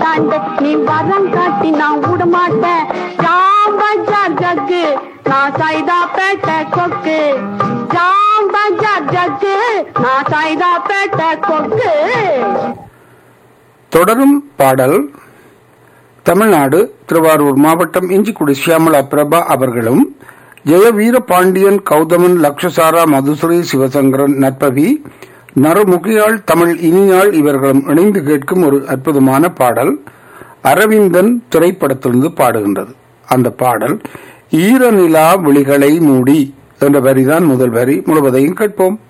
தாண்ட நீ வரம் காட்டி நான் விட மாட்டேன் ஜாம் பஜார் ஜக்கு நான் சைதா பேட்டை கொக்கு ஜாம் பஜார் ஜக்கு நான் சைதா பேட்டை கொக்கு தொடரும் பாடல் தமிழ்நாடு திருவாரூர் மாவட்டம் இஞ்சிக்குடி சியாமலா பிரபா அவர்களும் ஜெயவீர பாண்டியன் கௌதமன் லக்ஷசாரா மதுசுரி சிவசங்கரன் நற்பவி நறுமுகியாள் தமிழ் இனியாள் இவர்களும் இணைந்து கேட்கும் ஒரு அற்புதமான பாடல் அரவிந்தன் திரைப்படத்திலிருந்து பாடுகின்றது அந்த பாடல் ஈரநிலா விழிகளை மூடி என்ற வரிதான் முதல் வரி முழுவதையும் கேட்போம்